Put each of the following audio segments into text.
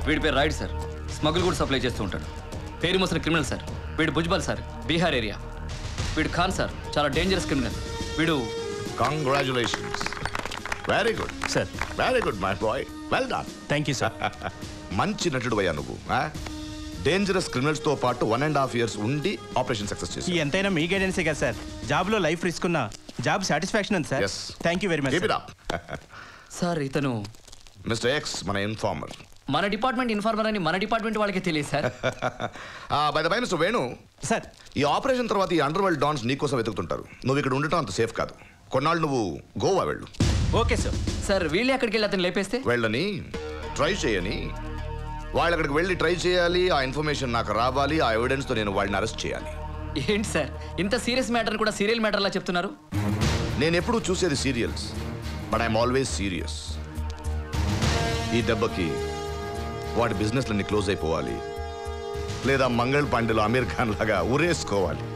వీడి పేరు Rayudu sir smuggle కూడా సప్లై చేస్తూ ఉంటాడు పేరు మోసిన క్రిమినల్ సార్ వీడు భుజ్బల్ సార్ బీహార్ ఏరియా వీడు ఖాన్ సార్ చాలా డేంజరస్ క్రిమినల్ వీడు congratulations very good sir very good my boy well done thank you sir మంచి నటుడు అయ్యా నువ్వు డేంజరస్ క్రిమినల్స్ తో పాటు వన్ అండ్ హాఫ్ ఇయర్స్ ఉండి ఆపరేషన్ సక్సెస్ ఈ చేసి ఎంతైనా మీ గైడెన్సే కదా సార్ జాబ్లో లైఫ్ రిస్క్ ఉన్న జాబ్ సాటిస్ఫాక్షన్ ఉంది sir Yes. Thank you very much keep it up sir ఇతను మిస్టర్ ఎక్స్ మన ఇన్ఫార్మర్ మన డిపార్ట్మెంట్ ఇన్ఫార్మర్ అని మన డిపార్ట్మెంట్ వాళ్ళకి తెలియదు sir by the by mister Venu sir ఈ ఆపరేషన్ తర్వాత ఈ అండర్ వరల్డ్ డాన్స్ నీకోసం వెతుకుతుంటారు నువ్వు ఇక్కడ ఉండటం అంత సేఫ్ కాదు కొన్నాళ్ళు నువ్వు గోవా వెళ్ళు ఓకే సార్ సార్ వీళ్ళే అక్కడికి వెళ్ళి అతను లేపేస్తే వెళ్ళని ట్రై చేయని వాళ్ళు అక్కడికి వెళ్ళి ట్రై చేయాలి ఆ ఇన్ఫర్మేషన్ నాకు రావాలి ఆ ఎవిడెన్స్తో నేను వాళ్ళని అరెస్ట్ చేయాలి ఏంటి సార్ ఇంత సీరియస్ మ్యాటర్ కూడా సీరియల్ మ్యాటర్లా చెప్తున్నారు నేను ఎప్పుడూ చూసేది serials but I'm always serious ఈ దెబ్బకి వాడి బిజినెస్లన్నీ క్లోజ్ అయిపోవాలి లేదా మంగళ్ పాండేలో అమీర్ ఖాన్ లాగా ఉరేసుకోవాలి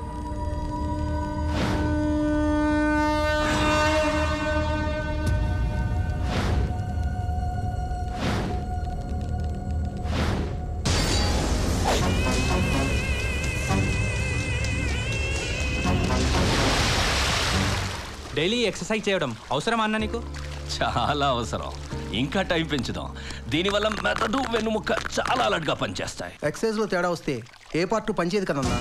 డైలీ ఎక్సర్సైజ్ చేయడం అవసరమా అన్న నీకు చాలా అవసరం ఇంకా టైం పెంచుదాం దీనివల్ల మెదడు వెన్నుముక్క చాలా అలర్ట్గా పనిచేస్తాయి ఎక్సైజ్లో తేడా వస్తే ఏ పార్ట్ పనిచేయదు కదన్నా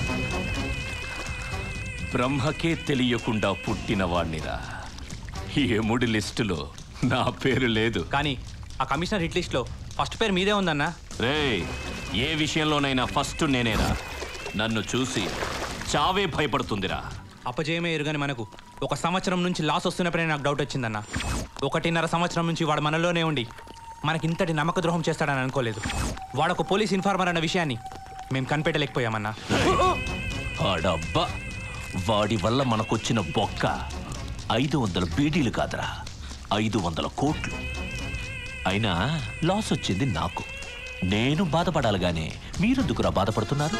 బ్రహ్మకే తెలియకుండా పుట్టిన వాణ్ణిరా ఎముడి లిస్టులో నా పేరు లేదు కానీ ఆ కమిషనర్ హిట్ లిస్ట్లో ఫస్ట్ పేరు మీదే ఉందన్న రే ఏ విషయంలోనైనా ఫస్ట్ నేనేరా నన్ను చూసి చావే భయపడుతుందిరా అపజయమే ఎరుగని మనకు ఒక సంవత్సరం నుంచి లాస్ వస్తున్నప్పుడే నాకు డౌట్ వచ్చిందన్న ఒకటిన్నర సంవత్సరం నుంచి వాడు మనలోనే ఉండి మనకి ఇంతటి నమ్మక ద్రోహం చేస్తాడని అనుకోలేదు వాడు ఒక పోలీస్ ఇన్ఫార్మర్ అన్న విషయాన్ని మేము కనిపెట్టలేకపోయామన్నా ఆడబ్బా వాడి వల్ల మనకొచ్చిన బొక్క ఐదు వందల బీడీలు కాదురా ఐదు వందల కోట్లు అయినా లాస్ వచ్చింది నాకు నేను బాధపడాలి గానీ మీరెందుకురా బాధపడుతున్నారు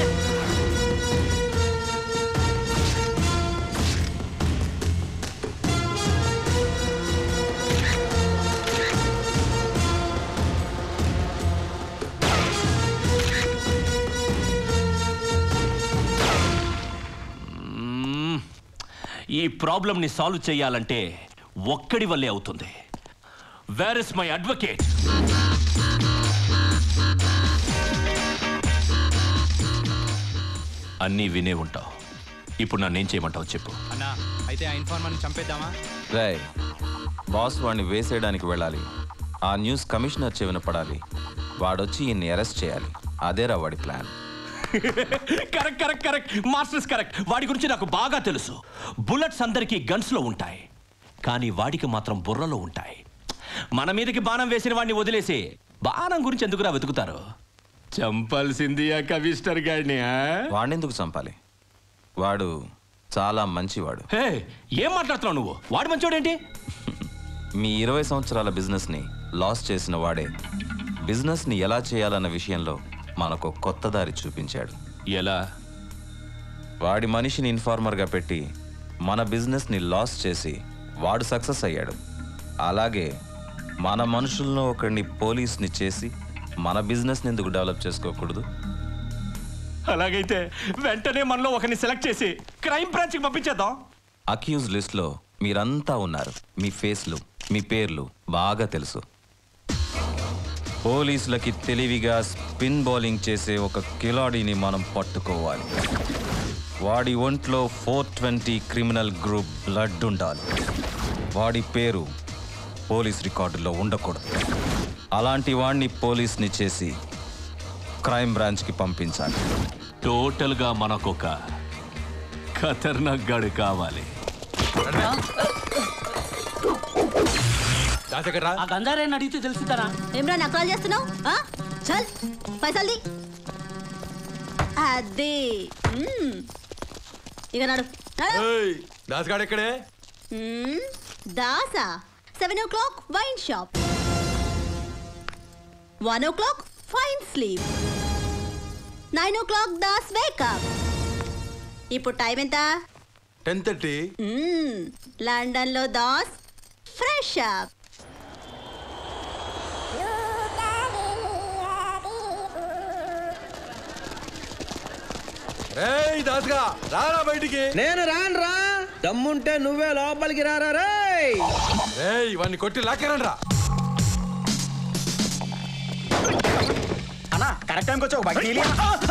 మ్మ్. ఈ ప్రాబ్లంని సాల్వ్ చేయాలంటే ఒక్కడి వల్లే అవుతుంది వేర్ ఇస్ మై అడ్వకేట్ అన్నీ వినే ఉంటావు ఇప్పుడు నన్నేం చేయమంటావు చెప్పు అన్న అయితే ఆ ఇన్ఫార్మర్ని చంపేద్దామా రాయ్ బాస్ వాడిని వేసేయడానికి వెళ్ళాలి ఆ న్యూస్ కమిషనర్ చెవిన పడాలి వాడొచ్చి ఈయన్ని అరెస్ట్ చేయాలి అదేరా వాడి plan correct correct correct masters correct వాడి గురించి నాకు బాగా తెలుసు బుల్లెట్స్ అందరికీ గన్స్ లో ఉంటాయి కానీ వాడికి మాత్రం బుర్రలో ఉంటాయి మన మీదకి బాణం వేసిన వాడిని వదిలేసి బాణం గురించి ఎందుకురా వెతుకుతారు చంపాల్సింది ఆ కమిషనర్ గాడిని వాడినెందుకు చంపాలి వాడు చాలా మంచివాడు హే ఏం మాట్లాడుతున్నావు నువ్వు వాడు మంచోడేంటి మీ ఇరవై సంవత్సరాల బిజినెస్ని లాస్ చేసిన వాడే బిజినెస్ని ఎలా చేయాలన్న విషయంలో మనకు కొత్త దారి చూపించాడు ఎలా వాడి మనిషిని ఇన్ఫార్మర్గా పెట్టి మన బిజినెస్ని లాస్ చేసి వాడు సక్సెస్ అయ్యాడు అలాగే మన మనుషుల్లో ఒకరిని పోలీస్ని చేసి మన బిజినెస్ని ఎందుకు డెవలప్ చేసుకోకూడదు అలాగైతే వెంటనే మనలో ఒకరిని సెలెక్ట్ చేసి క్రైమ్ బ్రాంచ్కి పంపించేద్దాం అక్యూజ్ లిస్ట్లో మీరంతా ఉన్నారు మీ ఫేస్లు మీ పేర్లు బాగా తెలుసు పోలీసులకి తెలివిగా స్పిన్ బౌలింగ్ చేసే ఒక కిలాడిని మనం పట్టుకోవాలి వాడి ఒంట్లో four twenty criminal group blood ఉండాలి వాడి పేరు పోలీస్ రికార్డులో ఉండకూడదు అలాంటి వాడిని పోలీస్ని చేసి క్రైమ్ బ్రాంచ్కి పంపించాలి టోటల్గా మనకొక ఖతర్నాక్ గాడు కావాలి ఆ గంజారాయని అడిగితే తెలుసుతారా ఏమ్రా నాకు కాల్ చేస్తున్నావు ఆ? చల్ పైసల్ది అదే మ్మ్. ఇక నడు నడు. దాసగాడు ఎక్కడే మ్మ్. దాసా seven o'clock wine shop one o'clock fine sleep nine o'clock Das wake up ఇప్పుడు టైం ఎంత టెన్ థర్టీ మ్మ్. లండన్లో దాస్ ఫ్రెష్ అప్ రేయ్ దాసుగా రారా బయటికి నేను రాను రా దమ్ముంటే నువ్వే లోపలికి రారా రేయ్ రేయ్ వాడిని కొట్టి లాక్కేరండి రా అన్నా కరెక్ట్ టైంకి వచ్చావు బయట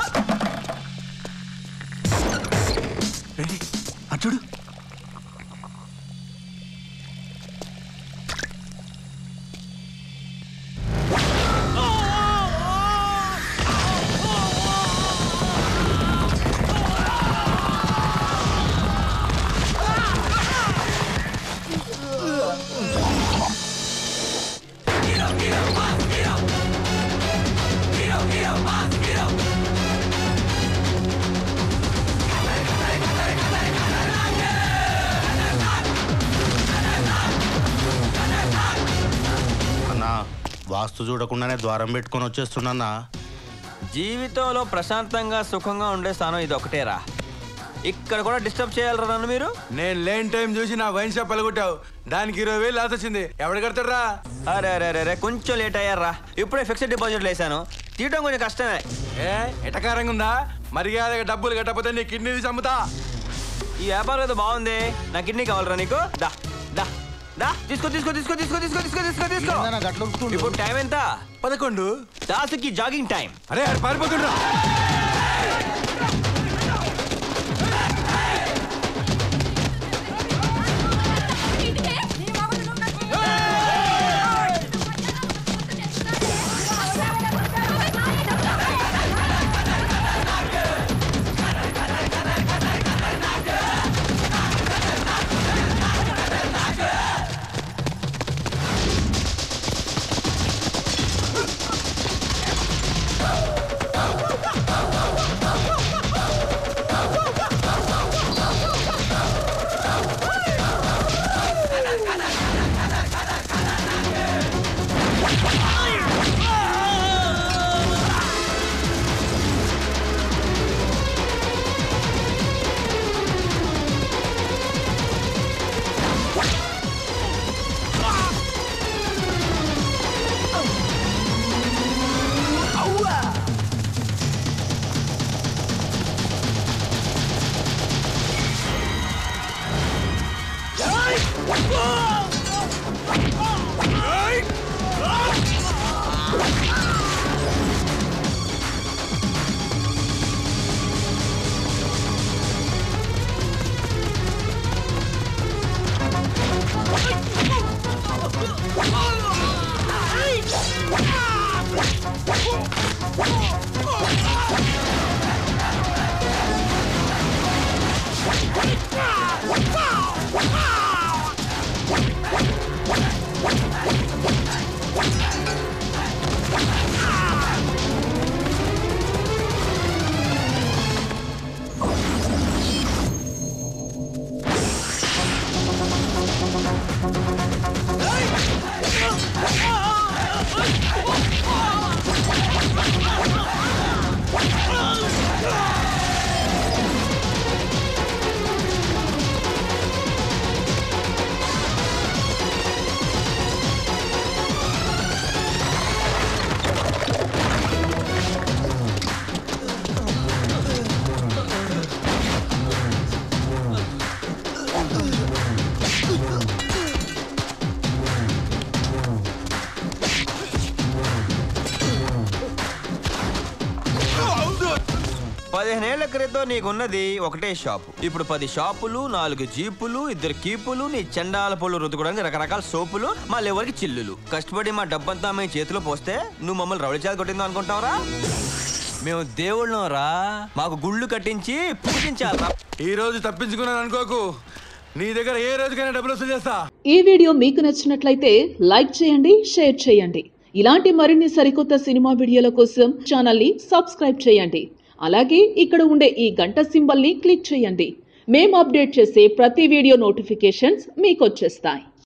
అచ్చుడు అన్నా వాస్తు చూడకుండానే ద్వారం పెట్టుకొని వచ్చేస్తున్నా జీవితంలో ప్రశాంతంగా సుఖంగా ఉండే స్థానం ఇది ఒకటేరా ఇక్కడ కూడా డిస్టర్బ్ చేయాలరా నన్ను మీరు నేను లేని టైం చూసి నా వైన్ షాప్ వెళ్ళగొట్టావు దానికి ఇరవై వేలు లాస్ వచ్చింది ఎవడు కడతారా అరే అరే అరే అరే కొంచెం లేట్ అయ్యారా ఇప్పుడే ఫిక్స్డ్ డిపాజిట్లు వేసాను తీయడం కొంచెం కష్టమే ఏ ఎటకారంగా ఉందా మర్యాదగా డబ్బులు కట్టకపోతే నీ కిడ్నీ తీసి అమ్ముతా ఈ వ్యాపారం ఏదో బాగుంది నా కిడ్నీ కావాలరా నీకు దా దా దా తీసుకో తీసుకో తీసుకో తీసుకో తీసుకో తీసుకో తీసుకో తీసుకో ఇప్పుడు టైం ఎంత పదకొండు దాసుకి జాగింగ్ టైం అరే ఆడు పారిపోతుండ్రా పదిహేనేళ్ల క్రితం నీకున్నది ఒకటే షాపు ఇప్పుడు పది షాపులు నాలుగు జీపులు ఇద్దరు కీపులు నీ చెండాల పళ్ళు రుద్దుకోవడానికి రకరకాల సోపులు మళ్ళీ ఎవరికి చిల్లులు కష్టపడి మా డబ్బంతా మీ చేతిలో పోస్తే నువ్వు మమ్మల్ని రౌడి చేతి కొట్టిందో అనుకుంటావురా మేము దేవుళ్ళం రా మాకు గుళ్ళు కట్టించి పూజించాలరా ఈ రోజు తప్పించుకున్నాను అనుకోకు నీ దగ్గర ఏ రోజుకైనా డబ్బులు వసూలు చేస్తా ఈ వీడియో మీకు నచ్చినట్లయితే లైక్ చేయండి షేర్ చేయండి ఇలాంటి మరిన్ని సరికొత్త సినిమా వీడియోల కోసం ఛానల్ని సబ్స్క్రైబ్ చేయండి అలాగే ఇక్కడ ఉండే ఈ గంట సింబల్ని క్లిక్ చేయండి మేము అప్డేట్ చేసే ప్రతి వీడియో నోటిఫికేషన్స్ మీకు వచ్చేస్తాయి